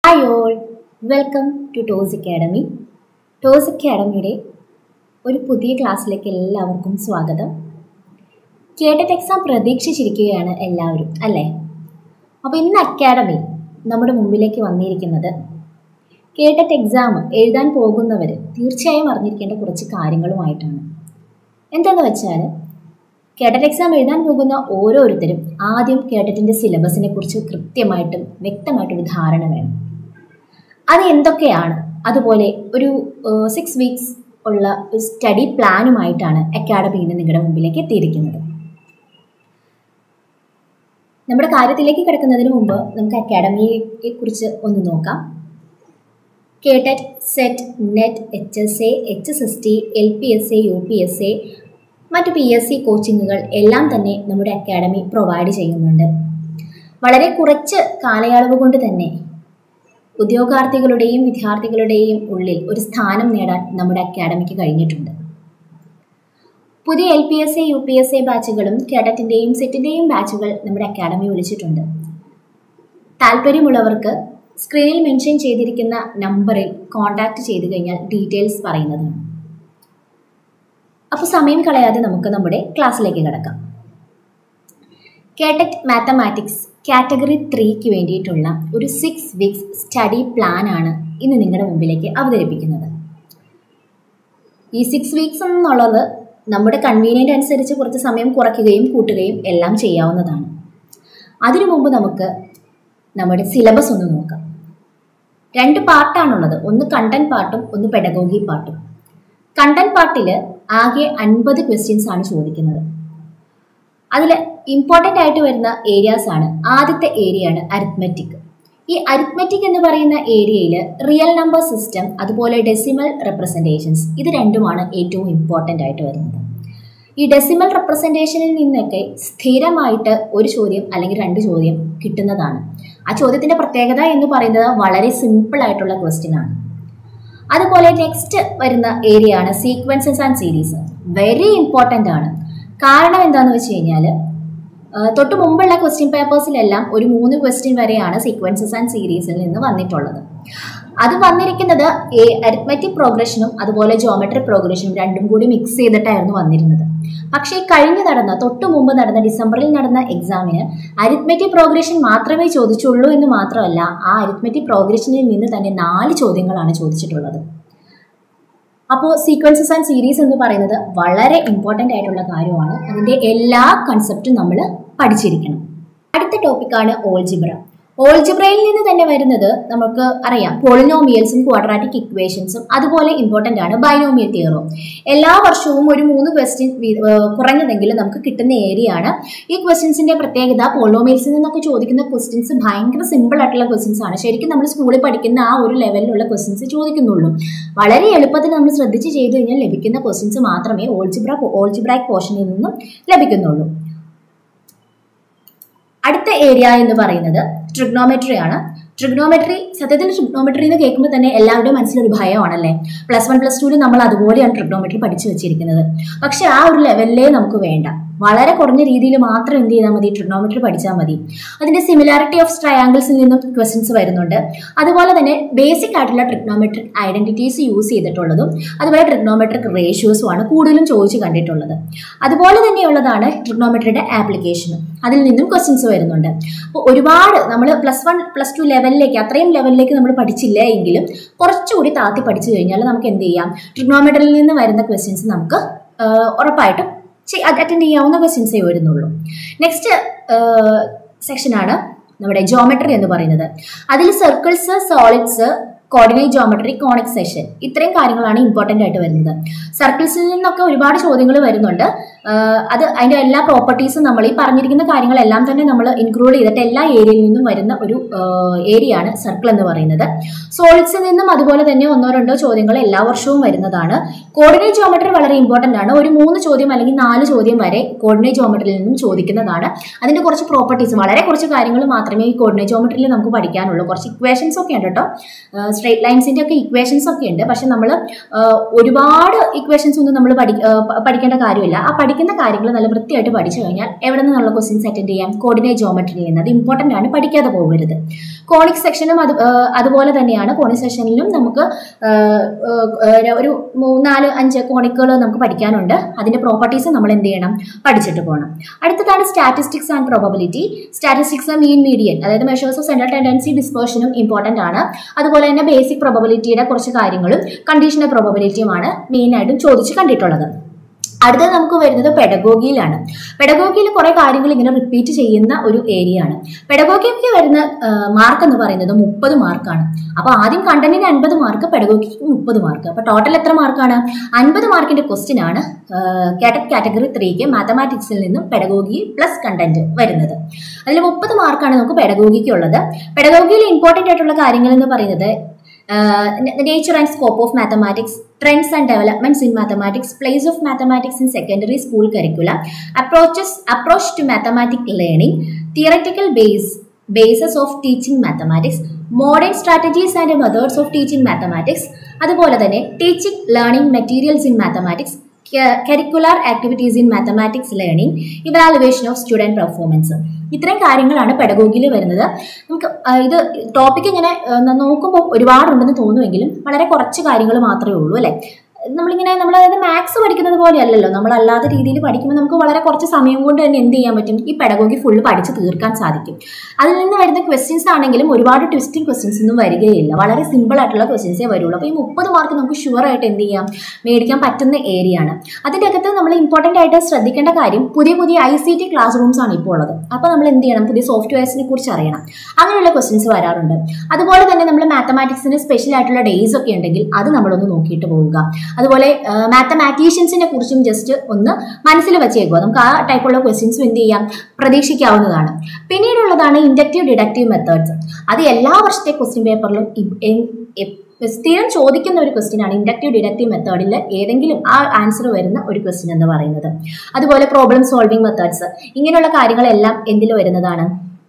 hi all welcome to Toss Academy Toss അക്കാഡമിയുടെ ഒരു പുതിയ ക്ലാസ്സിലേക്ക് എല്ലാവർക്കും സ്വാഗതം കേട്ടറ്റ് എക്സാം പ്രതീക്ഷിച്ചിരിക്കുകയാണ് എല്ലാവരും അല്ലേ അപ്പോൾ ഇന്ന് അക്കാഡമി നമ്മുടെ മുമ്പിലേക്ക് വന്നിരിക്കുന്നത് കേട്ടറ്റ് എക്സാം എഴുതാൻ പോകുന്നവർ തീർച്ചയായും അറിഞ്ഞിരിക്കേണ്ട കുറച്ച് കാര്യങ്ങളുമായിട്ടാണ് എന്താണെന്ന് വെച്ചാൽ കേട്ടറ്റ് എക്സാം എഴുതാൻ പോകുന്ന ഓരോരുത്തരും ആദ്യം കേട്ടറ്റിൻ്റെ സിലബസിനെ കുറിച്ച് കൃത്യമായിട്ടും വ്യക്തമായിട്ടൊരു ധാരണ വേണം അത് എന്തൊക്കെയാണ് അതുപോലെ ഒരു സിക്സ് വീക്സ് ഉള്ള ഒരു സ്റ്റഡി പ്ലാനുമായിട്ടാണ് അക്കാഡമി ഇന്ന് നിങ്ങളുടെ മുമ്പിലേക്ക് എത്തിയിരിക്കുന്നത് നമ്മുടെ കാര്യത്തിലേക്ക് കിടക്കുന്നതിന് മുമ്പ് നമുക്ക് അക്കാഡമിയെ കുറിച്ച് ഒന്ന് നോക്കാം KTET SET NET H S A H S S T L P S A U P S A മറ്റ് പി എസ് സി കോച്ചിങ്ങുകൾ എല്ലാം തന്നെ നമ്മുടെ അക്കാഡമി പ്രൊവൈഡ് ചെയ്യുന്നുണ്ട് വളരെ കുറച്ച് കാലയളവ് കൊണ്ട് തന്നെ ഉദ്യോഗാർത്ഥികളുടെയും വിദ്യാർത്ഥികളുടെയും ഉള്ളിൽ ഒരു സ്ഥാനം നേടാൻ നമ്മുടെ അക്കാഡമിക്ക് കഴിഞ്ഞിട്ടുണ്ട് പുതിയ L P S A U P S A ബാച്ചുകളും കേഡറ്റിൻ്റെയും സെറ്റിൻ്റെയും ബാച്ചുകൾ നമ്മുടെ അക്കാഡമി വിളിച്ചിട്ടുണ്ട് താല്പര്യമുള്ളവർക്ക് സ്ക്രീനിൽ മെൻഷൻ ചെയ്തിരിക്കുന്ന നമ്പറിൽ കോൺടാക്റ്റ് ചെയ്തു കഴിഞ്ഞാൽ ഡീറ്റെയിൽസ് പറയുന്നതാണ് അപ്പോൾ സമയം കളയാതെ നമുക്ക് നമ്മുടെ ക്ലാസ്സിലേക്ക് കിടക്കാം കേട്ടറ്റ് മാത്തമാറ്റിക്സ് കാറ്റഗറി ത്രീക്ക് വേണ്ടിയിട്ടുള്ള ഒരു സിക്സ് വീക്സ് സ്റ്റഡി പ്ലാൻ ആണ് ഇന്ന് നിങ്ങളുടെ മുമ്പിലേക്ക് അവതരിപ്പിക്കുന്നത് ഈ സിക്സ് വീക്സ് എന്നുള്ളത് നമ്മുടെ കൺവീനിയൻ്റ് അനുസരിച്ച് കുറച്ച് സമയം കുറയ്ക്കുകയും കൂട്ടുകയും എല്ലാം ചെയ്യാവുന്നതാണ് അതിനു മുമ്പ് നമുക്ക് നമ്മുടെ സിലബസ് ഒന്ന് നോക്കാം രണ്ട് പാർട്ടാണുള്ളത് ഒന്ന് കണ്ടന്റ് പാർട്ടും ഒന്ന് പെഡഗോഗി പാർട്ടും കണ്ടന്റ് പാർട്ടിൽ ആകെ അൻപത് ക്വസ്റ്റ്യൻസ് ആണ് ചോദിക്കുന്നത് അതിൽ ഇമ്പോർട്ടൻ്റ് ആയിട്ട് വരുന്ന ഏരിയാസ് ആണ് ആദ്യത്തെ ഏരിയ ആണ് അരിത്മെറ്റിക് ഈ അരിത്മെറ്റിക് എന്ന് പറയുന്ന ഏരിയയിൽ റിയൽ നമ്പർ സിസ്റ്റം അതുപോലെ ഡെസിമൽ റെപ്രസെൻറ്റേഷൻസ് ഇത് രണ്ടുമാണ് ഏറ്റവും ഇമ്പോർട്ടൻ്റ് ആയിട്ട് വരുന്നത് ഈ ഡെസിമൽ റെപ്രസെൻറ്റേഷനിൽ നിന്നൊക്കെ സ്ഥിരമായിട്ട് ഒരു ചോദ്യം അല്ലെങ്കിൽ രണ്ട് ചോദ്യം കിട്ടുന്നതാണ് ആ ചോദ്യത്തിൻ്റെ പ്രത്യേകത എന്ന് പറയുന്നത് വളരെ സിമ്പിൾ ആയിട്ടുള്ള ക്വസ്റ്റ്യൻ ആണ് അതുപോലെ നെക്സ്റ്റ് വരുന്ന ഏരിയ ആണ് sequences and series very important ആണ് കാരണം എന്താണെന്ന് വെച്ച് കഴിഞ്ഞാൽ തൊട്ട് മുമ്പുള്ള ക്വസ്റ്റ്യൻ പേപ്പേഴ്സിലെല്ലാം ഒരു മൂന്ന് ക്വസ്റ്റ്യൻ വരെയാണ് സീക്വൻസസ് ആൻഡ് സീരീസിൽ നിന്ന് വന്നിട്ടുള്ളത് അത് വന്നിരിക്കുന്നത് എ അരിത്മെറ്റിക് പ്രോഗ്രഷനും അതുപോലെ ജോമെട്രിക് പ്രോഗ്രഷനും രണ്ടും കൂടി മിക്സ് ചെയ്തിട്ടായിരുന്നു വന്നിരുന്നത് പക്ഷേ കഴിഞ്ഞ് നടന്ന തൊട്ട് മുമ്പ് നടന്ന ഡിസംബറിൽ നടന്ന എക്സാമിന് അരിത്മെറ്റിക് പ്രോഗ്രഷൻ മാത്രമേ ചോദിച്ചുള്ളൂ എന്ന് മാത്രമല്ല ആ അരിത്മെറ്റിക് പ്രോഗ്രഷനിൽ നിന്ന് തന്നെ നാല് ചോദ്യങ്ങളാണ് ചോദിച്ചിട്ടുള്ളത് അപ്പോൾ സീക്വൻസസ് ആൻഡ് സീരീസ് എന്ന് പറയുന്നത് വളരെ ഇമ്പോർട്ടൻ്റ് ആയിട്ടുള്ള കാര്യമാണ് അതിൻ്റെ എല്ലാ കൺസെപ്റ്റും നമ്മൾ പഠിച്ചിരിക്കണം അടുത്ത ടോപ്പിക്കാണ് ഓൾജിബ്ര ഓൾജിബ്രയിൽ നിന്ന് തന്നെ വരുന്നത് നമുക്ക് അറിയാം പോളിനോമിയൽസും ക്വാഡ്രാറ്റിക് ഇക്വേഷൻസും അതുപോലെ ഇമ്പോർട്ടൻ്റ് ആണ് ബൈനോമിയൽ തിയറും എല്ലാ വർഷവും ഒരു മൂന്ന് ക്വസ്റ്റ്യൻ കുറഞ്ഞതെങ്കിലും നമുക്ക് കിട്ടുന്ന ഏരിയ ആണ് ഈ ക്വസ്റ്റ്യൻസിന്റെ പ്രത്യേകത പോളിനോമിയൽസിൽ നിന്നൊക്കെ ചോദിക്കുന്ന ക്വസ്റ്റ്യൻസ് ഭയങ്കര സിമ്പിൾ ആയിട്ടുള്ള ക്വസ്റ്റ്യൻസ് ആണ് ശരിക്കും നമ്മൾ സ്കൂളിൽ പഠിക്കുന്ന ആ ഒരു ലെവലിലുള്ള ക്വസ്റ്റ്യൻസ് ചോദിക്കുന്നുള്ളൂ വളരെ എളുപ്പത്തിൽ നമ്മൾ ശ്രദ്ധിച്ച് ചെയ്തു കഴിഞ്ഞാൽ ലഭിക്കുന്ന ക്വസ്റ്റ്യൻസ് മാത്രമേ ഓൾജിബ്ര ഓൾജിബ്രാക് പോർഷനിൽ നിന്നും ലഭിക്കുന്നുള്ളൂ അടുത്ത ഏരിയ എന്ന് പറയുന്നത് ട്രിഗ്നോമെട്രി ആണ് ട്രിഗ്നോമെട്രി സത്യത്തിൽ ട്രിഗ്നോമെട്രി എന്ന് കേൾക്കുമ്പോൾ തന്നെ എല്ലാവരുടെയും മനസ്സിലൊരു ഭയമാണല്ലേ പ്ലസ് വൺ പ്ലസ് ടുവിൽ നമ്മൾ അതുപോലെയാണ് ട്രിഗ്നോമെട്രി പഠിച്ചു വെച്ചിരിക്കുന്നത് പക്ഷെ ആ ഒരു ലെവലിലേ നമുക്ക് വേണ്ട വളരെ കുറഞ്ഞ രീതിയിൽ മാത്രം എന്ത് ചെയ്താൽ മതി ട്രിഗ്നോമെട്രി പഠിച്ചാൽ മതി അതിന്റെ സിമിലാരിറ്റി ഓഫ് ട്രയാങ്കിൾസിൽ നിന്നും ക്വസ്റ്റ്യൻസ് വരുന്നുണ്ട് അതുപോലെ തന്നെ ബേസിക് ആയിട്ടുള്ള ട്രിഗ്നോമെട്രിക് ഐഡന്റിറ്റീസ് യൂസ് ചെയ്തിട്ടുള്ളതും അതുപോലെ ട്രിഗ്നോമെട്രിക് റേഷ്യോസും ആണ് കൂടുതലും ചോദിച്ചു കണ്ടിട്ടുള്ളത് അതുപോലെ തന്നെയുള്ളതാണ് ട്രിഗ്നോമെട്രിയുടെ ആപ്ലിക്കേഷനും അതിൽ നിന്നും ക്വസ്റ്റ്യൻസ് വരുന്നുണ്ട് അപ്പോൾ ഒരുപാട് നമ്മൾ പ്ലസ് വൺ പ്ലസ് ടു ലെവലിലേക്ക് അത്രയും ലെവലിലേക്ക് നമ്മൾ പഠിച്ചില്ല എങ്കിലും കുറച്ചുകൂടി താത്തി പഠിച്ചു കഴിഞ്ഞാൽ നമുക്ക് എന്ത് ചെയ്യാം ട്രിഗ്നോമെട്രിയിൽ നിന്ന് വരുന്ന ക്വസ്റ്റ്യൻസ് നമുക്ക് ഉറപ്പായിട്ടും അറ്റൻഡ് ചെയ്യാവുന്ന ക്വസ്റ്റ്യൻസേ വരുന്നുള്ളൂ നെക്സ്റ്റ് സെക്ഷനാണ് നമ്മുടെ ജോമെട്രി എന്ന് പറയുന്നത് അതിൽ circles solids coordinate geometry conic section ഇത്രയും കാര്യങ്ങളാണ് ഇമ്പോർട്ടൻ്റ് ആയിട്ട് വരുന്നത് സർക്കിൾസിൽ നിന്നൊക്കെ ഒരുപാട് ചോദ്യങ്ങൾ വരുന്നുണ്ട് അത് അതിൻ്റെ എല്ലാ പ്രോപ്പർട്ടീസും നമ്മൾ ഈ പറഞ്ഞിരിക്കുന്ന കാര്യങ്ങളെല്ലാം തന്നെ നമ്മൾ ഇൻക്ലൂഡ് ചെയ്തിട്ട് എല്ലാ ഏരിയയിൽ നിന്നും വരുന്ന ഒരു ഏരിയ ആണ് സർക്കിൾ എന്ന് പറയുന്നത് സോളിഡ്സിൽ നിന്നും അതുപോലെ തന്നെ ഒന്നോ രണ്ടോ ചോദ്യങ്ങൾ എല്ലാ വർഷവും വരുന്നതാണ് കോർഡിനേറ്റ് ജോമെട്രി വളരെ ഇമ്പോർട്ടൻ്റ് ആണ് ഒരു മൂന്ന് ചോദ്യം അല്ലെങ്കിൽ നാല് ചോദ്യം വരെ കോർഡിനേറ്റ് ജോമെട്രിയിൽ നിന്നും ചോദിക്കുന്നതാണ് അതിൻ്റെ കുറച്ച് പ്രോപ്പർട്ടീസ് വളരെ കുറച്ച് കാര്യങ്ങൾ മാത്രമേ ഈ കോർഡിനേറ്റ് ജോമെട്രിയിൽ നമുക്ക് പഠിക്കാനുള്ളൂ കുറച്ച് ഇക്വേഷൻസ് ഒക്കെ ഉണ്ട് കേട്ടോ സ്ട്രേറ്റ് ലൈൻസിൻ്റെ ഒക്കെ ഇക്വേഷൻസ് ഒക്കെ ഉണ്ട് പക്ഷെ നമ്മൾ ഒരുപാട് ഇക്വേഷൻസ് ഒന്നും നമ്മൾ പഠി പഠിക്കേണ്ട കാര്യമില്ല ആ പഠിക്കുന്ന കാര്യങ്ങൾ നല്ല വൃത്തിയായിട്ട് പഠിച്ചു കഴിഞ്ഞാൽ എവിടെ നിന്നുള്ള ക്വസ്റ്റ്യൻസ് അറ്റൻഡ് ചെയ്യാം കോർഡിനേറ്റ് ജോമെട്രിയിൽ നിന്ന് അത് ഇമ്പോർട്ടൻ്റ് ആണ് പഠിക്കാതെ പോകരുത് കോണിക് സെക്ഷനും അത് ആ, അതുപോലെ തന്നെയാണ് കോണിക് സെക്ഷനിലും നമുക്ക് ആ, ആ, ഒരു മൂന്നാല് അഞ്ച് കോണിക്കുകൾ നമുക്ക് പഠിക്കാനുണ്ട് അതിൻ്റെ പ്രോപ്പർട്ടീസ് നമ്മൾ എന്ത് ചെയ്യണം പഠിച്ചിട്ട് പോകണം അടുത്തതാണ് statistics and probability statistics mean median അതായത് മെഷേഴ്സ് ഓഫ് സെൻട്രൽ ടെൻഡൻസി ഡിസ്പേർഷനും ഇമ്പോർട്ടൻ്റ് ആണ് അതുപോലെ തന്നെ ബേസിക് പ്രോബബിലിറ്റിയുടെ കുറച്ച് കാര്യങ്ങളും കണ്ടീഷണൽ പ്രോബബിലിറ്റിയുമാണ് മെയിനായിട്ടും ചോദിച്ച് കണ്ടിട്ടുള്ളത് അടുത്തത് നമുക്ക് വരുന്നത് പെഡഗോഗിയിലാണ് പെഡഗോഗിയിൽ കുറേ കാര്യങ്ങൾ ഇങ്ങനെ റിപ്പീറ്റ് ചെയ്യുന്ന ഒരു ഏരിയ ആണ് പെഡഗോഗിക്ക് വരുന്ന മാർക്ക് എന്ന് പറയുന്നത് മുപ്പത് മാർക്കാണ് അപ്പോൾ ആദ്യം കണ്ടന്റിന് അൻപത് മാർക്ക് പെഡഗോഗിക്ക് മുപ്പത് മാർക്ക് അപ്പോൾ ടോട്ടൽ എത്ര മാർക്കാണ് അൻപത് മാർക്കിന്റെ ക്വസ്റ്റ്യൻ ആണ് കാറ്റക് കാറ്റഗറി ത്രീക്ക് മാത്തമാറ്റിക്സിൽ നിന്നും പെഡഗോഗി പ്ലസ് കണ്ടന്റ് വരുന്നത് അതിൽ മുപ്പത് മാർക്കാണ് നമുക്ക് പെഡഗോഗിക്ക് ഉള്ളത് പെഡഗോഗിയിൽ ഇമ്പോർട്ടൻ്റ് ആയിട്ടുള്ള കാര്യങ്ങൾ എന്ന് പറയുന്നത് nature and scope of mathematics trends and developments in mathematics place of mathematics in secondary school curriculum approaches approach to mathematic learning theoretical base bases of teaching mathematics modern strategies and methods of teaching mathematics അതുപോലെ തന്നെ teaching learning materials in mathematics curricular activities in mathematics learning evaluation of student performance ഇത്രയും കാര്യങ്ങളാണ് പെഡഗോഗിയിൽ വരുന്നത് നമുക്ക് ആ, ഇത് topic ഇങ്ങനെ ആ, നോക്കുമ്പോൾ ഒരുപാടുണ്ടെന്ന് തോന്നുമെങ്കിലും വളരെ കുറച്ച് കാര്യങ്ങൾ മാത്രമേ ഉള്ളൂ അല്ലേ നമ്മളിങ്ങനെ നമ്മൾ അതായത് മാത്സ് പഠിക്കുന്നത് പോലെ അല്ലല്ലോ നമ്മൾ അല്ലാത്ത രീതിയിൽ പഠിക്കുമ്പോൾ നമുക്ക് വളരെ കുറച്ച് സമയം കൊണ്ട് തന്നെ എന്ത് ചെയ്യാൻ പറ്റും ഈ പെഡഗോഗി ഫുള്ള് പഠിച്ച് തീർക്കാൻ സാധിക്കും അതിൽ നിന്ന് വരുന്ന ക്വസ്റ്റ്യൻസ് ആണെങ്കിലും ഒരുപാട് ട്വിസ്റ്റിംഗ് ക്വസ്റ്റ്യൻസ് ഒന്നും വരികയില്ല വളരെ സിമ്പിൾ ആയിട്ടുള്ള ക്വസ്റ്റ്യൻസേ വരുള്ളൂ അപ്പോൾ ഈ മുപ്പത് മാർക്ക് നമുക്ക് ഷുവർ ആയിട്ട് എന്ത് ചെയ്യാം മേടിക്കാൻ പറ്റുന്ന ഏരിയ ആണ് അതിൻ്റെ അകത്ത് നമ്മൾ ഇമ്പോർട്ടൻ്റ് ആയിട്ട് ശ്രദ്ധിക്കേണ്ട കാര്യം പുതിയ പുതിയ I C T classrooms ആണ് ഇപ്പോൾ ഉള്ളത് അപ്പോൾ നമ്മൾ എന്ത് ചെയ്യണം പുതിയ സോഫ്റ്റ്വെയർസിനെ കുറിച്ച് അറിയണം അങ്ങനെയുള്ള ക്വസ്റ്റ്യൻസ് വരാറുണ്ട് അതുപോലെ തന്നെ നമ്മൾ മാത്തമാറ്റിക്സിന് സ്പെഷ്യൽ ആയിട്ടുള്ള ഡേയ്സ് ഒക്കെ ഉണ്ടെങ്കിൽ അത് നമ്മളൊന്ന് നോക്കിയിട്ട് പോവുക അതുപോലെ മാത്തമാറ്റീഷ്യൻസിനെ കുറിച്ചും ജസ്റ്റ് ഒന്ന് മനസ്സിൽ വെച്ചേക്കുക നമുക്ക് ആ ടൈപ്പുള്ള ക്വസ്റ്റ്യൻസും എന്ത് ചെയ്യാം പ്രതീക്ഷിക്കാവുന്നതാണ് പിന്നീടുള്ളതാണ് ഇൻഡക്റ്റീവ് ഡിഡക്റ്റീവ് മെത്തേഡ്സ് അത് എല്ലാ വർഷത്തെ ക്വസ്റ്റ്യൻ പേപ്പറിലും ഇ- എ- എ- സ്ഥിരം ചോദിക്കുന്ന ഒരു ക്വസ്റ്റ്യൻ ആണ് ഇൻഡക്റ്റീവ് ഡിഡക്റ്റീവ് മെത്തേഡിൽ ഏതെങ്കിലും ആ ആൻസർ വരുന്ന ഒരു ക്വസ്റ്റ്യൻ എന്ന് പറയുന്നത് അതുപോലെ പ്രോബ്ലം സോൾവിംഗ് മെത്തേഡ്സ് ഇങ്ങനെയുള്ള കാര്യങ്ങളെല്ലാം എന്തിൽ വരുന്നതാണ്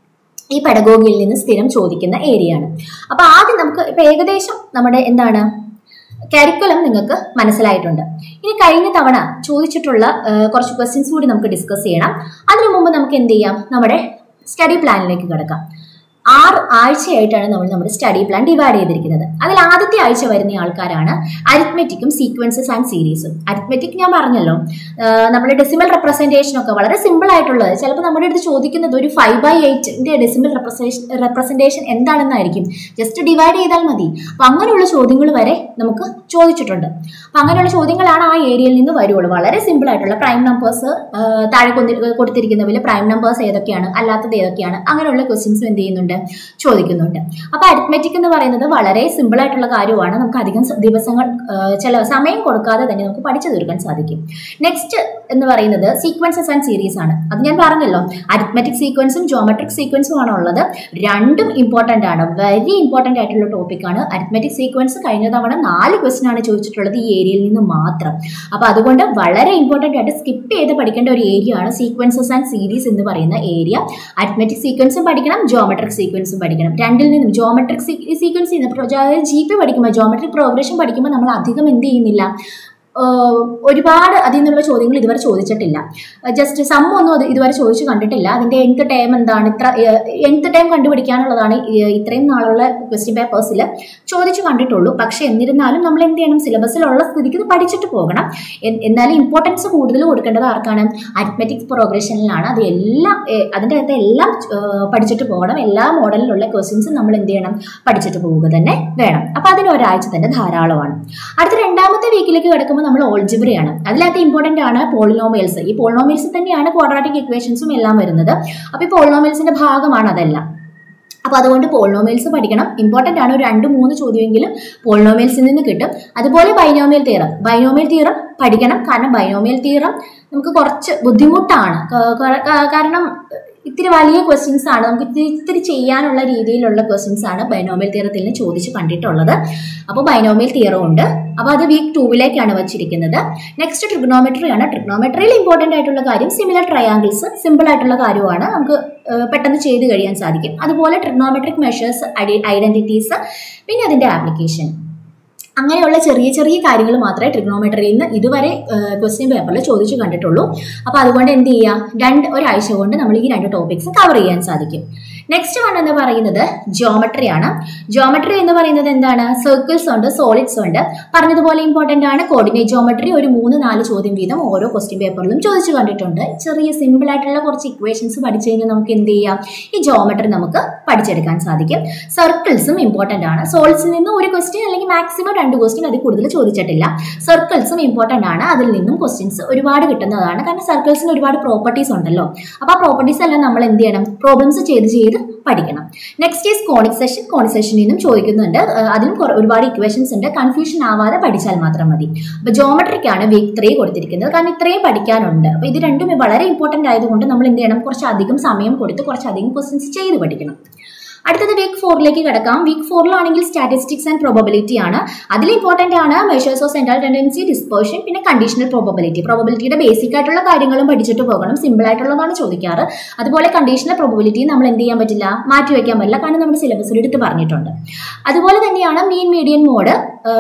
ഈ പെഡഗോഗിയിൽ നിന്ന് സ്ഥിരം ചോദിക്കുന്ന ഏരിയ ആണ് അപ്പൊ ആദ്യം നമുക്ക് ഇപ്പൊ ഏകദേശം നമ്മുടെ എന്താണ് കരിക്കുലം നിങ്ങൾക്ക് മനസ്സിലായിട്ടുണ്ട് ഇനി കഴിഞ്ഞ തവണ ചോദിച്ചിട്ടുള്ള ആ, കുറച്ച് ക്വസ്റ്റ്യൻസ് കൂടി നമുക്ക് ഡിസ്കസ് ചെയ്യണം അതിനു മുമ്പ് നമുക്ക് എന്ത് ചെയ്യാം നമ്മുടെ സ്റ്റഡി പ്ലാനിലേക്ക് കിടക്കാം ആറ് ആഴ്ചയായിട്ടാണ് നമ്മൾ നമ്മുടെ സ്റ്റഡി പ്ലാൻ ഡിവൈഡ് ചെയ്തിരിക്കുന്നത് അതിൽ ആദ്യത്തെ ആഴ്ച വരുന്ന ആൾക്കാരാണ് അരിത്മെറ്റിക്കും സീക്വൻസസ് ആൻഡ് സീരീസും അരിത്മെറ്റിക് ഞാൻ പറഞ്ഞല്ലോ നമ്മുടെ ഡെസിമൽ റെപ്രസെൻറ്റേഷൻ ഒക്കെ വളരെ സിമ്പിൾ ആയിട്ടുള്ളത് ചിലപ്പോൾ നമ്മുടെ അടുത്ത് ചോദിക്കുന്നത് ഒരു ഫൈവ് ബൈ എയ്റ്റിന്റെ ഡെസിമൽ റെപ്രസെൻറ്റേഷൻ റെപ്രസെൻറ്റേഷൻ എന്താണെന്നായിരിക്കും ജസ്റ്റ് ഡിവൈഡ് ചെയ്താൽ മതി അപ്പം അങ്ങനെയുള്ള ചോദ്യങ്ങൾ വരെ നമുക്ക് ചോദിച്ചിട്ടുണ്ട് അപ്പം അങ്ങനെയുള്ള ചോദ്യങ്ങളാണ് ആ ഏരിയയിൽ നിന്ന് വരുള്ളൂ വളരെ സിമ്പിൾ ആയിട്ടുള്ള പ്രൈം നമ്പേഴ്സ് താഴെ കൊന്നി- കൊടുത്തിരിക്കുന്നതിൽ പ്രൈം നമ്പേഴ്സ് ഏതൊക്കെയാണ് അല്ലാത്തത് ഏതൊക്കെയാണ് അങ്ങനെയുള്ള ക്വസ്റ്റ്യൻസും എന്ത് ചെയ്യുന്നുണ്ട് ചോദിക്കുന്നുണ്ട് അപ്പോൾ അരിത്മെറ്റിക് എന്ന് പറയുന്നത് വളരെ സിമ്പിൾ ആയിട്ടുള്ള കാര്യമാണ് നമുക്ക് അധികം സ- ദിവസങ്ങൾ ആ, ചില സമയം കൊടുക്കാതെ തന്നെ നമുക്ക് പഠിച്ചു തീർക്കാൻ സാധിക്കും നെക്സ്റ്റ് എന്ന് പറയുന്നത് സീക്വൻസസ് ആൻഡ് സീരീസ് ആണ് അത് ഞാൻ പറഞ്ഞല്ലോ അരിത്മെറ്റിക് സീക്വൻസും ജോമെട്രിക് സീക്വൻസും ആണ് ഉള്ളത് രണ്ടും ഇമ്പോർട്ടൻ്റ് ആണ് വെരി ഇമ്പോർട്ടൻ്റ് ആയിട്ടുള്ള ടോപ്പിക്കാണ് അരിത്മെറ്റിക് സീക്വൻസ് കഴിഞ്ഞ തവണ നാല് ക്വസ്റ്റൻ ആണ് ചോദിച്ചിട്ടുള്ളത് ഈ ഏരിയയിൽ നിന്ന് മാത്രം അപ്പോൾ അതുകൊണ്ട് വളരെ ഇമ്പോർട്ടൻ്റ് ആയിട്ട് സ്കിപ്പ് ചെയ്ത് പഠിക്കേണ്ട ഒരു ഏരിയ ആണ് സീക്വൻസസ് ആൻഡ് സീരീസ് എന്ന് പറയുന്ന ഏരിയ അരിത്മെറ്റിക് സീക്വൻസും പഠിക്കണം ജോമെട്രിക് സീക്വൻസും പഠിക്കണം രണ്ടിൽ നിന്നും ജോമെട്രിക് സീക്വൻസ് അതായത് ജി പി പഠിക്കുമ്പോൾ ജോമെട്രിക് പ്രോഗ്രഷൻ പഠിക്കുമ്പോൾ നമ്മൾ അധികം എന്ത് ചെയ്യുന്നില്ല ആഹ് ഒരുപാട് അതിൽ നിന്നുള്ള ചോദ്യങ്ങൾ ഇതുവരെ ചോദിച്ചിട്ടില്ല ജസ്റ്റ് സം ഒന്നും അത് ഇതുവരെ ചോദിച്ചു കണ്ടിട്ടില്ല അതിന്റെ എന്ത് ടൈം എന്താണ് ഇത്ര എന്ത് ടൈം കണ്ടുപിടിക്കാനുള്ളതാണ് ഈ- ഇത്രയും നാളുള്ള ക്വസ്റ്റ്യൻ പേപ്പേഴ്സിൽ ചോദിച്ചു കണ്ടിട്ടുള്ളൂ പക്ഷെ എന്നിരുന്നാലും നമ്മൾ എന്ത് ചെയ്യണം സിലബസിലുള്ള സ്ഥിതിക്ക് ഇത് പഠിച്ചിട്ട് പോകണം എൻ- എന്നാലും ഇമ്പോർട്ടൻസ് കൂടുതൽ കൊടുക്കേണ്ടത് ആർക്കാണ് അരിത്മെറ്റിക് പ്രോഗ്രഷനിലാണ് അത് എല്ലാം ഏഹ് അതിൻ്റെ അകത്ത് എല്ലാം ഏഹ് പഠിച്ചിട്ട് പോകണം എല്ലാ മോഡലിലുള്ള ക്വസ്റ്റ്യൻസും നമ്മൾ എന്ത് ചെയ്യണം പഠിച്ചിട്ട് പോവുക തന്നെ വേണം അപ്പോൾ അതിന് ഒരാഴ്ച തന്നെ ധാരാളമാണ് അടുത്ത രണ്ടാമത്തെ വീക്കിലേക്ക് കിടക്കുമ്പോൾ നമ്മൾ ഓൾജിബ്രയാണ് അതിനകത്ത് ഇമ്പോർട്ടൻ്റ് ആണ് പോളിനോമിയൽസ് ഈ പോളിനോമിയൽസ് തന്നെയാണ് ക്വാഡ്രാറ്റിക് ഇക്വേഷൻസും എല്ലാം വരുന്നത് അപ്പോൾ ഈ പോളിനോമിയൽസിന്റെ ഭാഗമാണ് അതെല്ലാം അപ്പോൾ അതുകൊണ്ട് പോളിനോമിയൽസ് പഠിക്കണം ഇമ്പോർട്ടൻ്റ് ആണ് ഒരു രണ്ട് മൂന്ന് ചോദ്യമെങ്കിലും പോളിനോമിയൽസിൽ നിന്ന് കിട്ടും അതുപോലെ ബൈനോമിയൽ തീറം ബൈനോമിയൽ തീറം പഠിക്കണം കാരണം ബൈനോമിയൽ തീറം നമുക്ക് കുറച്ച് ബുദ്ധിമുട്ടാണ് ക- ക- ക- കാരണം ഇത്തിരി വലിയ ക്വസ്റ്റ്യൻസ് ആണ് നമുക്ക് ഇത്തിരി ഇത്തിരി ചെയ്യാനുള്ള രീതിയിലുള്ള ക്വസ്റ്റ്യൻസ് ആണ് ബൈനോമിയൽ തീറത്തിൽ നിന്ന് ചോദിച്ച് കണ്ടിട്ടുള്ളത് അപ്പോൾ ബൈനോമിയൽ തീറം ഉണ്ട് അപ്പോൾ അത് വീക്ക് ടൂവിലേക്കാണ് വച്ചിരിക്കുന്നത് നെക്സ്റ്റ് ട്രിഗ്നോമെട്രി ആണ് ട്രിഗ്നോമെട്രിയിൽ ഇമ്പോർട്ടൻ്റ് ആയിട്ടുള്ള കാര്യം സിമിലർ ട്രയാങ്കിൾസ് സിമ്പിൾ ആയിട്ടുള്ള കാര്യമാണ് നമുക്ക് ഏഹ്, പെട്ടെന്ന് ചെയ്ത് കഴിയാൻ സാധിക്കും അതുപോലെ ട്രിഗ്നോമെട്രിക് മെഷേഴ്സ് ഐഡന്റിറ്റീസ് പിന്നെ അതിൻ്റെ ആപ്ലിക്കേഷൻ അങ്ങനെയുള്ള ചെറിയ ചെറിയ കാര്യങ്ങൾ മാത്രമേ ട്രിഗ്നോമെട്രിയിൽ നിന്ന് ഇതുവരെ ക്വസ്റ്റ്യൻ പേപ്പറിൽ ചോദിച്ചു കണ്ടിട്ടുള്ളൂ അപ്പോൾ അതുകൊണ്ട് എന്ത് ചെയ്യുക രണ്ട് ഒരാഴ്ച കൊണ്ട് നമ്മൾ ഈ രണ്ട് ടോപ്പിക്സ് കവർ ചെയ്യാൻ സാധിക്കും നെക്സ്റ്റ് വൺ എന്ന് പറയുന്നത് ജോമെട്രി ആണ് ജോമെട്രി എന്ന് പറയുന്നത് എന്താണ് സർക്കിൾസ് ഉണ്ട് സോളിഡ്സ് ഉണ്ട് പറഞ്ഞതുപോലെ ഇമ്പോർട്ടന്റ് ആണ് കോർഡിനേറ്റ് ജോമെട്രി ഒരു മൂന്ന് നാല് ചോദ്യം വീതം ഓരോ ക്വസ്റ്റ്യൻ പേപ്പറിലും ചോദിച്ചു കണ്ടിട്ടുണ്ട് ചെറിയ സിമ്പിൾ ആയിട്ടുള്ള കുറച്ച് ഇക്വേഷൻസ് പഠിച്ചു കഴിഞ്ഞാൽ നമുക്ക് എന്ത് ചെയ്യാം ഈ ജോമെട്രി നമുക്ക് പഠിച്ചെടുക്കാൻ സാധിക്കും സർക്കിൾസും ഇമ്പോർട്ടന്റ് ആണ് സോൾസിൽ നിന്ന് ഒരു ക്വസ്റ്റ്യൻ അല്ലെങ്കിൽ മാക്സിമം രണ്ട് ക്വസ്റ്റ്യൻ അതിൽ കൂടുതൽ ചോദിച്ചിട്ടില്ല സർക്കിൾസും ഇമ്പോർട്ടന്റ് ആണ് അതിൽ നിന്നും ക്വസ്റ്റ്യൻസ് ഒരുപാട് കിട്ടുന്നതാണ് കാരണം സർക്കിൾസിന് ഒരുപാട് പ്രോപ്പർട്ടീസ് ഉണ്ടല്ലോ അപ്പോൾ ആ പ്രോപ്പർട്ടീസ് എല്ലാം നമ്മൾ എന്ത് ചെയ്യണം പ്രോബ്ലംസ് ചെയ്ത് ചെയ്ത് പഠിക്കണം next is conic section conic സെഷനിൽ നിന്നും ചോദിക്കുന്നുണ്ട് ഏഹ് അതിലും കുറെ- ഒരുപാട് ഇക്വേഷൻസ് ഉണ്ട് കൺഫ്യൂഷൻ ആവാതെ പഠിച്ചാൽ മാത്രം മതി അപ്പോൾ ജോമെട്രിക്കാണ് വീക്ക് ത്രീ കൊടുത്തിരിക്കുന്നത് കാരണം ഇത്രയും പഠിക്കാനുണ്ട് അപ്പോൾ ഇത് രണ്ടും വളരെ ഇമ്പോർട്ടൻ്റ് ആയതുകൊണ്ട് നമ്മൾ എന്ത് ചെയ്യണം കുറച്ചധികം സമയം കൊടുത്ത് കുറച്ചധികം ക്വസ്റ്റ്യൻസ് ചെയ്ത് പഠിക്കണം അടുത്തത് വീക്ക് ഫോറിലേക്ക് കിടക്കാം വീക്ക് ഫോറിലാണെങ്കിൽ സ്റ്റാറ്റിസ്റ്റിക്സ് ആൻഡ് പ്രോബബിലിറ്റി ആണ് അതിൽ ഇമ്പോർട്ടന്റ് ആണ് measures of central tendency dispersion പിന്നെ കണ്ടീഷണൽ പ്രോബബിലിറ്റി പ്രോബബിലിറ്റിയുടെ ബേസിക് ആയിട്ടുള്ള കാര്യങ്ങളും പഠിച്ചിട്ട് പോകണം സിമ്പിൾ ആയിട്ടുള്ളതാണ് ചോദിക്കാറ് അതുപോലെ കണ്ടീഷണൽ പ്രോബബിലിറ്റി നമ്മൾ എന്ത് ചെയ്യാൻ പറ്റില്ല മാറ്റി വയ്ക്കാൻ പറ്റില്ല കാരണം നമ്മുടെ സിലബസിൽ എടുത്ത് പറഞ്ഞിട്ടുണ്ട് അതുപോലെ തന്നെയാണ് മീൻ മീഡിയൻ മോഡ്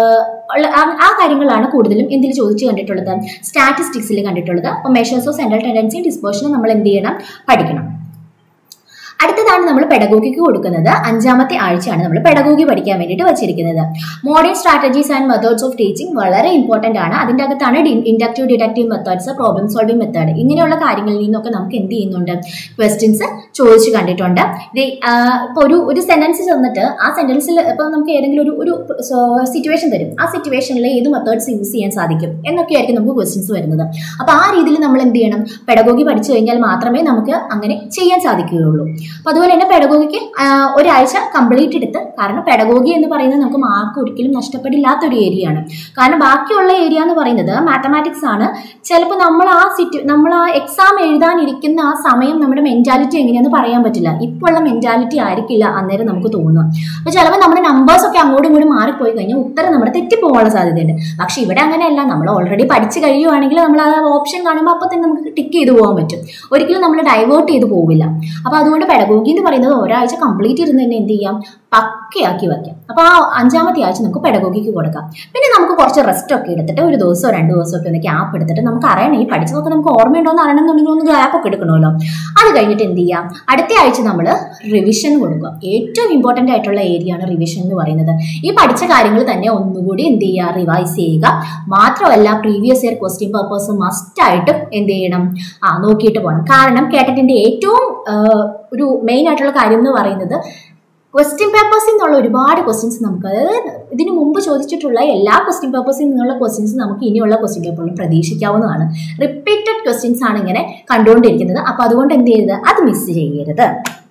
ആ കാര്യങ്ങളാണ് കൂടുതലും എന്തിൽ ചോദിച്ചു കണ്ടിട്ടുള്ളത് സ്റ്റാറ്റിസ്റ്റിക്സിൽ കണ്ടിട്ടുള്ളത് അപ്പോൾ measures of central tendency dispersion നമ്മൾ എന്ത് ചെയ്യണം പഠിക്കണം അടുത്തതാണ് നമ്മൾ പെഡഗോഗിക്ക് കൊടുക്കുന്നത് അഞ്ചാമത്തെ ആഴ്ചയാണ് നമ്മൾ പെഡഗോഗി പഠിക്കാൻ വേണ്ടിയിട്ട് വെച്ചിരിക്കുന്നത് modern strategies and methods of teaching വളരെ ഇമ്പോർട്ടന്റ് ആണ് അതിൻ്റെ അകത്താണ് inductive deductive methods problem solving method ഇങ്ങനെയുള്ള കാര്യങ്ങളിൽ നിന്നൊക്കെ നമുക്ക് എന്ത് ചെയ്യുന്നുണ്ട് ക്വസ്റ്റ്യൻസ് ചോദിച്ചു കണ്ടിട്ടുണ്ട് ഇത് ഇപ്പോൾ ഒരു ഒരു സെന്റൻസ് ചെന്നിട്ട് ആ സെന്റൻസിൽ ഇപ്പോൾ നമുക്ക് ഏതെങ്കിലും ഒരു ഒരു സിറ്റുവേഷൻ തരും ആ സിറ്റുവേഷനിൽ ഏത് മെത്തേഡ്സ് യൂസ് ചെയ്യാൻ സാധിക്കും എന്നൊക്കെയായിരിക്കും നമുക്ക് ക്വസ്റ്റ്യൻസ് വരുന്നത് അപ്പോൾ ആ രീതിയിൽ നമ്മൾ എന്ത് ചെയ്യണം പെഡഗോഗി പഠിച്ചു കഴിഞ്ഞാൽ മാത്രമേ നമുക്ക് അങ്ങനെ ചെയ്യാൻ സാധിക്കുകയുള്ളൂ അപ്പോൾ അതുപോലെ തന്നെ പെഡഗോഗിക്ക് ഒരാഴ്ച കംപ്ലീറ്റ് എടുത്ത് കാരണം പെഡഗോഗി എന്ന് പറയുന്നത് നമുക്ക് മാർക്ക് ഒരിക്കലും നഷ്ടപ്പെടില്ലാത്തൊരു ഏരിയ ആണ് കാരണം ബാക്കിയുള്ള ഏരിയ എന്ന് പറയുന്നത് മാത്തമാറ്റിക്സ് ആണ് ചിലപ്പോൾ നമ്മൾ ആ സിറ്റു നമ്മൾ ആ എക്സാം എഴുതാനിരിക്കുന്ന ആ സമയം നമ്മുടെ മെന്റാലിറ്റി എങ്ങനെയാണെന്ന് പറയാൻ പറ്റില്ല ഇപ്പോൾ ഉള്ള മെന്റാലിറ്റി ആയിരിക്കില്ല അന്നേരം നമുക്ക് തോന്നുക അപ്പോൾ ചിലപ്പോൾ നമ്മുടെ നമ്പേഴ്സ് ഒക്കെ അങ്ങോട്ടും ഇങ്ങോട്ടും മാറിപ്പോയി കഴിഞ്ഞാൽ ഉത്തരം നമ്മുടെ തെറ്റിപ്പോകാനുള്ള സാധ്യതയുണ്ട് പക്ഷേ ഇവിടെ അങ്ങനെയല്ല നമ്മൾ ഓൾറെഡി പഠിച്ചു കഴിയുവാണെങ്കിൽ നമ്മൾ ആ ഓപ്ഷൻ കാണുമ്പോൾ അപ്പോൾ തന്നെ നമുക്ക് ടിക്ക് ചെയ്ത് പോകാൻ പറ്റും ഒരിക്കലും നമ്മൾ ഡൈവേർട്ട് ചെയ്ത് പോവില്ല അപ്പോൾ അതുകൊണ്ട് പെഡഗോഗി എന്ന് പറയുന്നത് ഒരാഴ്ച കംപ്ലീറ്റ് ഇരുന്ന് തന്നെ എന്ത് ചെയ്യാം പക്കയാക്കി വയ്ക്കാം അപ്പോൾ ആ അഞ്ചാമത്തെ ആഴ്ച നമുക്ക് പെഡഗോഗിക്ക് കൊടുക്കാം പിന്നെ നമുക്ക് കുറച്ച് റെസ്റ്റ് ഒക്കെ എടുത്തിട്ട് ഒരു ദിവസമോ രണ്ട് ദിവസമോ ഒക്കെ ഒന്ന് ഗ്യാപ്പ് എടുത്തിട്ട് നമുക്ക് അറിയണം ഈ പഠിച്ചതൊക്കെ നമുക്ക് ഓർമ്മയുണ്ടോ എന്ന് അറിയണമെന്നുണ്ടെങ്കിൽ ഒന്ന് ഗ്യാപ്പ് ഒക്കെ എടുക്കണമല്ലോ അത് കഴിഞ്ഞിട്ട് എന്ത് ചെയ്യാം അടുത്ത ആഴ്ച നമ്മൾ റിവിഷൻ കൊടുക്കുക ഏറ്റവും ഇമ്പോർട്ടൻ്റ് ആയിട്ടുള്ള ഏരിയ ആണ് റിവിഷൻ എന്ന് പറയുന്നത് ഈ പഠിച്ച കാര്യങ്ങൾ തന്നെ ഒന്നുകൂടി എന്ത് ചെയ്യുക റിവൈസ് ചെയ്യുക മാത്രമല്ല previous year question papers must ആയിട്ട് എന്ത് ചെയ്യണം ആ നോക്കിയിട്ട് പോകണം കാരണം കേട്ടറ്റിൻ്റെ ഏറ്റവും ആ, ഒരു മെയിൻ ആയിട്ടുള്ള കാര്യം എന്ന് പറയുന്നത് ക്വസ്റ്റ്യൻ പേപ്പേഴ്സിൽ നിന്നുള്ള ഒരുപാട് ക്വസ്റ്റ്യൻസ് നമുക്ക് അതായത് ഇതിനു മുമ്പ് ചോദിച്ചിട്ടുള്ള എല്ലാ ക്വസ്റ്റ്യൻ പേപ്പേഴ്സിൽ നിന്നുള്ള ക്വസ്റ്റ്യൻസ് നമുക്ക് ഇനിയുള്ള ക്വസ്റ്റ്യൻ പേപ്പറിലും പ്രതീക്ഷിക്കാവുന്നതാണ് റിപ്പീറ്റഡ് ക്വസ്റ്റ്യൻസ് ആണ് ഇങ്ങനെ കണ്ടുകൊണ്ടിരിക്കുന്നത് അപ്പോൾ അതുകൊണ്ട് എന്ത് ചെയ്യരുത് അത് മിസ് ചെയ്യരുത്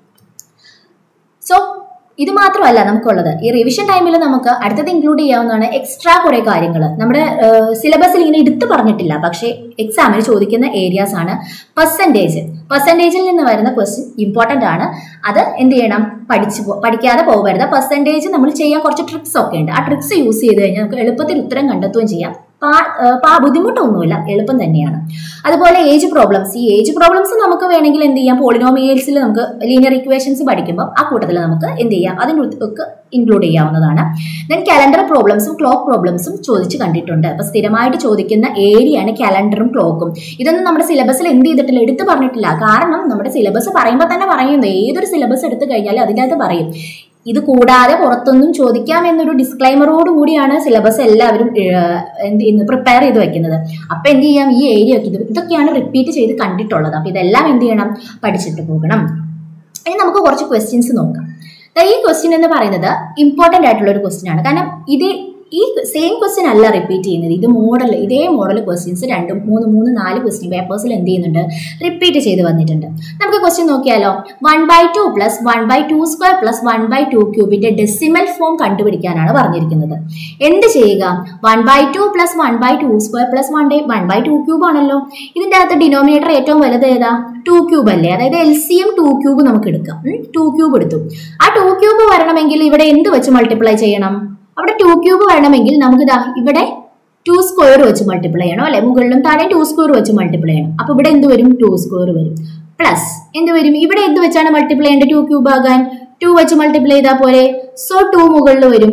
സോ ഇത് മാത്രമല്ല നമുക്കുള്ളത് ഈ റിവിഷൻ ടൈമിൽ നമുക്ക് അടുത്തത് ഇൻക്ലൂഡ് ചെയ്യാവുന്നതാണ് എക്സ്ട്രാ കുറേ കാര്യങ്ങൾ നമ്മുടെ സിലബസിൽ ഇങ്ങനെ എടുത്തു പറഞ്ഞിട്ടില്ല പക്ഷേ എക്സാമിന് ചോദിക്കുന്ന ഏരിയാസ് ആണ് പെർസെൻറ്റേജ് പെർസെൻറ്റേജിൽ നിന്ന് വരുന്ന ക്വസ്റ്റ്യൻ ഇമ്പോർട്ടൻ്റ് ആണ് അത് എന്ത് ചെയ്യണം പഠിച്ച് പോ- പഠിക്കാതെ പോകരുത് പെർസെൻറ്റേജ് നമ്മൾ ചെയ്യാൻ കുറച്ച് ട്രിക്സ് ഒക്കെ ഉണ്ട് ആ ട്രിക്സ് യൂസ് ചെയ്ത് കഴിഞ്ഞാൽ നമുക്ക് എളുപ്പത്തിൽ ഉത്തരം കണ്ടെത്തുകയും ചെയ്യാം പാ ഏഹ് പാ ബുദ്ധിമുട്ടൊന്നുമില്ല എളുപ്പം തന്നെയാണ് അതുപോലെ ഏജ് പ്രോബ്ലംസ് ഈ ഏജ് പ്രോബ്ലംസ് നമുക്ക് വേണമെങ്കിൽ എന്ത് ചെയ്യാം പോളിനോമിയൽസിൽ നമുക്ക് ലീനിയർ ഇക്വേഷൻസ് പഠിക്കുമ്പോൾ ആ കൂട്ടത്തിൽ നമുക്ക് എന്ത് ചെയ്യാം അതിനൊക്കെ ഇൻക്ലൂഡ് ചെയ്യാവുന്നതാണ് ദെൻ കലണ്ടർ പ്രോബ്ലംസും ക്ലോക്ക് പ്രോബ്ലംസും ചോദിച്ച് കണ്ടിട്ടുണ്ട് അപ്പോൾ സ്ഥിരമായിട്ട് ചോദിക്കുന്ന ഏരിയയാണ് കലണ്ടറും ക്ലോക്കും ഇതൊന്നും നമ്മുടെ സിലബസിൽ എന്ത് ചെയ്തിട്ടില്ല എടുത്ത് പറഞ്ഞിട്ടില്ല കാരണം നമ്മുടെ സിലബസ് പറയുമ്പോൾ തന്നെ പറയുന്നു ഏതൊരു സിലബസ് എടുത്തു കഴിഞ്ഞാലും അതിനകത്ത് പറയും ഇത് കൂടാതെ പുറത്തൊന്നും ചോദിക്കാം എന്നൊരു ഡിസ്ക്ലൈമറോട് കൂടിയാണ് സിലബസ് എല്ലാവരും ഏഹ്, എന്ത് ചെയ്യുന്നത് പ്രിപ്പയർ ചെയ്ത് വെക്കുന്നത് അപ്പൊ എന്ത് ചെയ്യാം ഈ ഏരിയ ഒക്കെ ഇത് ഇതൊക്കെയാണ് റിപ്പീറ്റ് ചെയ്ത് കണ്ടിട്ടുള്ളത് അപ്പൊ ഇതെല്ലാം എന്ത് ചെയ്യണം പഠിച്ചിട്ട് പോകണം ഇനി നമുക്ക് കുറച്ച് ക്വസ്റ്റ്യൻസ് നോക്കാം ദാ ഈ ക്വസ്റ്റ്യൻ എന്ന് പറയുന്നത് ഇമ്പോർട്ടൻ്റ് ആയിട്ടുള്ള ഒരു ക്വസ്റ്റ്യൻ ആണ് കാരണം ഇത് ഈ സെയിം ക്വസ്റ്റ്യൻ അല്ല റിപ്പീറ്റ് ചെയ്യുന്നത് ഇത് മോഡൽ ഇതേ മോഡൽ ക്വസ്റ്റ്യൻസ് രണ്ടും മൂന്ന് മൂന്ന് നാല് ക്വസ്റ്റ്യൻ പേപ്പേഴ്സിൽ എന്ത് ചെയ്യുന്നുണ്ട് റിപ്പീറ്റ് ചെയ്ത് വന്നിട്ടുണ്ട് നമുക്ക് ക്വസ്റ്റ്യൻ നോക്കിയാലോ one by two plus one by two square plus one by two ക്യൂബിന്റെ ഡെസിമൽ ഫോം കണ്ടുപിടിക്കാനാണ് പറഞ്ഞിരിക്കുന്നത് എന്ത് ചെയ്യുക one by two plus one by two square plus one by one by two cube ആണല്ലോ ഇതിന്റെ അകത്ത് ഡിനോമിനേറ്റർ ഏറ്റവും വലുത് ഏതാ ടു ക്യൂബ് അല്ലേ അതായത് L C M two cube നമുക്ക് എടുക്കാം ടു ക്യൂബ് എടുത്തു ആ ടു ക്യൂബ് വരണമെങ്കിൽ ഇവിടെ എന്ത് വെച്ച് മൾട്ടിപ്ലൈ ചെയ്യണം അവിടെ ടു ക്യൂബ് വരണമെങ്കിൽ നമുക്ക് ദാ ഇവിടെ ടു സ്ക്വയർ വെച്ച് മൾട്ടിപ്ലൈ ചെയ്യണം അല്ലെ മുകളിലും താഴെ ടു സ്ക്വയർ വെച്ച് മൾട്ടിപ്ലൈ ചെയ്യണം അപ്പൊ ഇവിടെ എന്ത് വരും ടു സ്ക്വയർ വരും പ്ലസ് എന്ത് വരും ഇവിടെ എന്ത് വെച്ചാണ് മൾട്ടിപ്ലൈ ചെയ്യേണ്ടത് ടു ക്യൂബ് ആകാൻ ടു വെച്ച് മൾട്ടിപ്ലൈ ചെയ്താൽ പോലെ സോ ടു മുകളിൽ വരും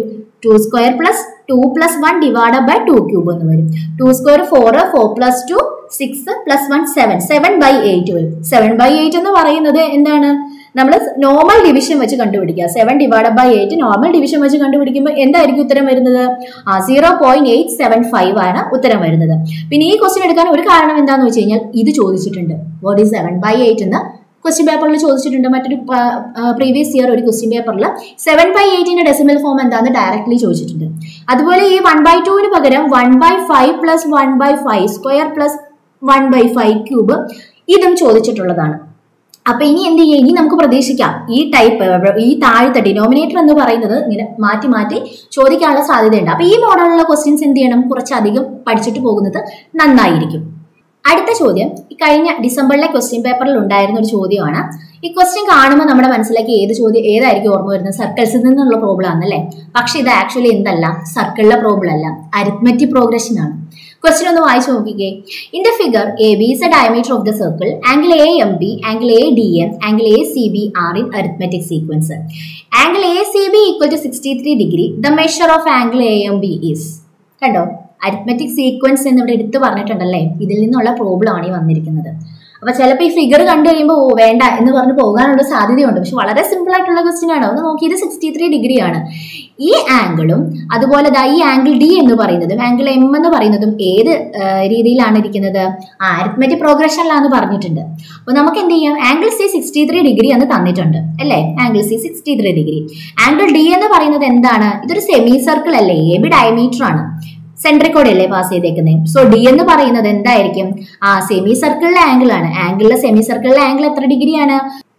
two square plus two plus one divide by two cube എന്ന് വരും two square four four plus two six plus one seven seven by eight വരും സെവൻ ബൈ എയ്റ്റ് എന്ന് പറയുന്നത് എന്താണ് നമ്മൾ നോർമൽ ഡിവിഷൻ വെച്ച് കണ്ടുപിടിക്കുക seven divide by eight normal division വെച്ച് കണ്ടുപിടിക്കുമ്പോൾ എന്തായിരിക്കും ഉത്തരം വരുന്നത് ആ zero point eight seven five ആണ് ഉത്തരം വരുന്നത് പിന്നെ ഈ ക്വസ്റ്റ്യൻ എടുക്കാൻ ഒരു കാരണം എന്താണെന്ന് വെച്ച് കഴിഞ്ഞാൽ ഇത് ചോദിച്ചിട്ടുണ്ട് what is seven by eight എന്ന് ക്വസ്റ്റ്യൻ പേപ്പറിൽ ചോദിച്ചിട്ടുണ്ട് മറ്റൊരു പ്രീവിയസ് ഇയർ ഒരു ക്വസ്റ്റ്യൻ പേപ്പറിൽ സെവൻ ബൈ എയ്റ്റിന്റെ ഡെസിമൽ ഫോം എന്താണെന്ന് ഡയറക്ട്ലി ചോദിച്ചിട്ടുണ്ട് അതുപോലെ ഈ വൺ ബൈ ടുവിന് പകരം one by five plus one by five square plus one by five cube ഇതും ചോദിച്ചിട്ടുള്ളതാണ് അപ്പൊ ഇനി എന്ത് ചെയ്യും ഇനി നമുക്ക് പ്രതീക്ഷിക്കാം ഈ ടൈപ്പ് ഈ താഴത്തെ ഡിനോമിനേറ്റർ എന്ന് പറയുന്നത് ഇങ്ങനെ മാറ്റി മാറ്റി ചോദിക്കാനുള്ള സാധ്യതയുണ്ട് അപ്പൊ ഈ മോഡലുള്ള ക്വസ്റ്റ്യൻസ് എന്ത് ചെയ്യണം കുറച്ചധികം പഠിച്ചിട്ട് പോകുന്നത് നന്നായിരിക്കും അടുത്ത ചോദ്യം ഈ കഴിഞ്ഞ ഡിസംബറിലെ ക്വസ്റ്റ്യൻ പേപ്പറിൽ ഉണ്ടായിരുന്ന ഒരു ചോദ്യമാണ് ഈ ക്വസ്റ്റ്യൻ കാണുമ്പോൾ നമ്മുടെ മനസ്സിലേക്ക് ഏത് ചോദ്യം ഏതായിരിക്കും ഓർമ്മ വരുന്നത് സർക്കിൾസിൽ നിന്നുള്ള പ്രോബ്ലം ആണല്ലേ പക്ഷെ ഇത് ആക്ച്വലി എന്തല്ല സർക്കിളിലെ പ്രോബ്ലം അല്ല അരിത്മെറ്റിക് പ്രോഗ്രഷൻ ആണ് ക്വസ്റ്റ്യൻ ഒന്ന് വായിച്ചു നോക്കിക്കേ in the figure A B is a diameter of the circle angle A M B angle A D M angle A C B are in arithmetic sequence angle A C B equal to sixty three degree the measure of angle A M B is കണ്ടോ arithmetic sequence എന്ന് ഇവിടെ എടുത്തു പറഞ്ഞിട്ടുണ്ടല്ലേ ഇതിൽ നിന്നുള്ള problem ആണ് ഈ വന്നിരിക്കുന്നത് അപ്പൊ ചിലപ്പോൾ ഈ ഫിഗർ കണ്ടു കഴിയുമ്പോൾ ഓ വേണ്ട എന്ന് പറഞ്ഞ് പോകാനുള്ള സാധ്യതയുണ്ട് പക്ഷെ വളരെ സിമ്പിൾ ആയിട്ടുള്ള ക്വസ്റ്റ്യൻ ആണ് ഒന്ന് നോക്കി ഇത് സിക്സ്റ്റി ത്രീ ഡിഗ്രി ആണ് ഈ ആംഗിളും അതുപോലെ ദാ ഈ ആംഗിൾ ഡി എന്ന് പറയുന്നതും ആംഗിൾ എം എന്ന് പറയുന്നതും ഏത് ആ, രീതിയിലാണ് ഇരിക്കുന്നത് ആ അരിത്മെറ്റിക് പ്രോഗ്രഷനിലാന്ന് പറഞ്ഞിട്ടുണ്ട് അപ്പൊ നമുക്ക് എന്ത് ചെയ്യാം angle C sixty three degree എന്ന് തന്നിട്ടുണ്ട് അല്ലേ angle C sixty three degree angle D എന്ന് പറയുന്നത് എന്താണ് ഇതൊരു സെമി സർക്കിൾ അല്ലേ എ ബി ഡയമീറ്റർ ആണ് സെൻട്രിക്കോടെ അല്ലേ പാസ് ചെയ്തേക്കുന്നത് സോ ഡി എന്ന് പറയുന്നത് എന്തായിരിക്കും ആ സെമി സർക്കിളിലെ ആംഗിൾ ആണ് ആംഗിളിലെ സെമി സർക്കിളിലെ ആംഗിൾ എത്ര ഡിഗ്രിയാണ്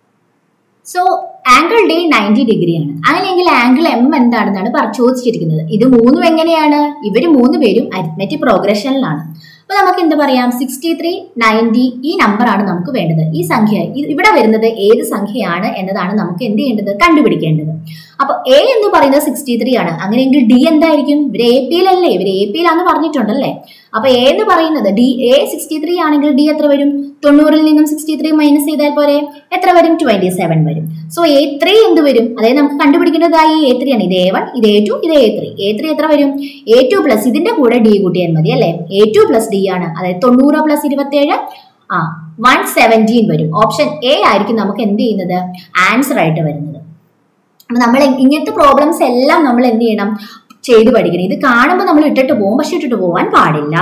സോ ആംഗിൾ ഡി നയൻറ്റി ഡിഗ്രിയാണ് അങ്ങനെയെങ്കിൽ ആംഗിൾ എം എന്താണെന്നാണ് പറ ചോദിച്ചിരിക്കുന്നത് ഇത് മൂന്നും എങ്ങനെയാണ് ഇവർ മൂന്ന് പേരും അരിത്മെറ്റിക് പ്രോഗ്രഷനിലാണ് അപ്പൊ നമുക്ക് എന്താ പറയാം സിക്സ്റ്റി ത്രീ നയൻറ്റി ഈ നമ്പറാണ് നമുക്ക് വേണ്ടത് ഈ സംഖ്യ ഇ- ഇവിടെ വരുന്നത് ഏത് സംഖ്യയാണ് എന്നതാണ് നമുക്ക് എന്ത് ചെയ്യേണ്ടത് കണ്ടുപിടിക്കേണ്ടത് അപ്പൊ എ എന്ന് പറയുന്നത് സിക്സ്റ്റി ത്രീ ആണ് അങ്ങനെയെങ്കിൽ ഡി എന്തായിരിക്കും ഇവർ എ പിയിലല്ലേ ഇവർ എ പിയിലാന്ന് പറഞ്ഞിട്ടുണ്ടല്ലേ അപ്പൊ എ എന്ന് പറയുന്നത് ഡി എ സിക്സ്റ്റി ത്രീ ആണെങ്കിൽ ഡി എത്ര വരും തൊണ്ണൂറിൽ നിന്നും സിക്സ്റ്റി ത്രീ മൈനസ് ചെയ്താൽ പോരെ എത്ര വരും ട്വന്റി സെവൻ വരും സോ എ ത്രീ എന്ത് വരും അതായത് നമുക്ക് കണ്ടുപിടിക്കേണ്ടതായി എ ത്രീ ആണ് ഇത് എ വൺ ഇത് എ ടു ഇത് എ ത്രീ എ ത്രീ എത്ര വരും എ ടു പ്ലസ് ഇതിന്റെ കൂടെ ഡി കൂട്ടിയാൽ മതി അല്ലേ എ ടു പ്ലസ് ഡി ആണ് അതായത് തൊണ്ണൂറ് പ്ലസ് ഇരുപത്തേഴ് ആ വൺ സെവൻറ്റീൻ വരും ഓപ്ഷൻ എ ആയിരിക്കും നമുക്ക് എന്ത് ചെയ്യുന്നത് ആൻസർ ആയിട്ട് വരുന്നത് അപ്പൊ നമ്മൾ ഇങ്ങനത്തെ പ്രോബ്ലംസ് എല്ലാം നമ്മൾ എന്ത് ചെയ്യണം ചെയ്ത് പഠിക്കണം ഇത് കാണുമ്പോൾ നമ്മൾ ഇട്ടിട്ട് പോകും പക്ഷെ ഇട്ടിട്ട് പോകാൻ പാടില്ല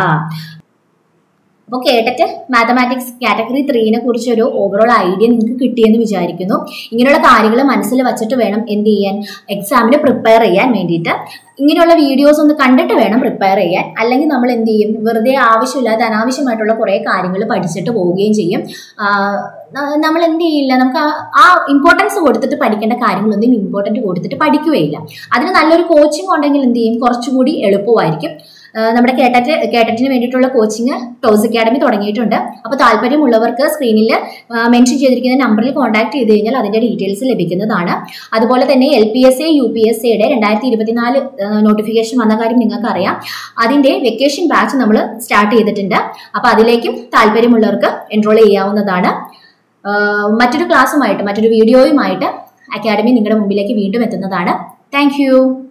അപ്പോൾ കേട്ടിട്ട് മാത്തമാറ്റിക്സ് കാറ്റഗറി ത്രീനെ കുറിച്ച് ഒരു ഓവറോൾ ഐഡിയ നിങ്ങൾക്ക് കിട്ടിയെന്ന് വിചാരിക്കുന്നു ഇങ്ങനെയുള്ള കാര്യങ്ങൾ മനസ്സിൽ വെച്ചിട്ട് വേണം എന്ത് ചെയ്യാൻ എക്സാമിന് പ്രിപ്പയർ ചെയ്യാൻ വേണ്ടിയിട്ട് ഇങ്ങനെയുള്ള വീഡിയോസ് ഒന്ന് കണ്ടിട്ട് വേണം പ്രിപ്പയർ ചെയ്യാൻ അല്ലെങ്കിൽ നമ്മൾ എന്ത് ചെയ്യും വെറുതെ ആവശ്യമില്ലാത്ത അനാവശ്യമായിട്ടുള്ള കുറേ കാര്യങ്ങൾ പഠിച്ചിട്ട് പോവുകയും ചെയ്യും ആ, ന- നമ്മൾ എന്ത് ചെയ്യില്ല നമുക്ക് ആ- ആ ഇമ്പോർട്ടൻസ് കൊടുത്തിട്ട് പഠിക്കേണ്ട കാര്യങ്ങളൊന്നും ഇമ്പോർട്ടൻറ്റ് കൊടുത്തിട്ട് പഠിക്കുകയില്ല അതിന് നല്ലൊരു കോച്ചിങ് ഉണ്ടെങ്കിൽ എന്ത് ചെയ്യും കുറച്ചുകൂടി എളുപ്പമായിരിക്കും ആ, നമ്മുടെ കേട്ടറ്റ് കേട്ടറ്റിന് വേണ്ടിയിട്ടുള്ള കോച്ചിങ് ടോസ് അക്കാഡമി തുടങ്ങിയിട്ടുണ്ട് അപ്പോൾ താല്പര്യമുള്ളവർക്ക് സ്ക്രീനിൽ മെൻഷൻ ചെയ്തിരിക്കുന്ന നമ്പറിൽ കോൺടാക്ട് ചെയ്ത് കഴിഞ്ഞാൽ അതിന്റെ ഡീറ്റെയിൽസ് ലഭിക്കുന്നതാണ് അതുപോലെ തന്നെ L P S A U P S എയുടെ രണ്ടായിരത്തി ഇരുപത്തിനാല് നോട്ടിഫിക്കേഷൻ വന്ന കാര്യം നിങ്ങൾക്ക് അറിയാം അതിന്റെ വെക്കേഷൻ ബാച്ച് നമ്മൾ സ്റ്റാർട്ട് ചെയ്തിട്ടുണ്ട് അപ്പോൾ അതിലേക്കും താല്പര്യമുള്ളവർക്ക് എൻറോൾ ചെയ്യാവുന്നതാണ് ആ, മറ്റൊരു ക്ലാസ്സുമായിട്ട് മറ്റൊരു വീഡിയോയുമായിട്ട് അക്കാഡമി നിങ്ങളുടെ മുമ്പിലേക്ക് വീണ്ടും എത്തുന്നതാണ് താങ്ക്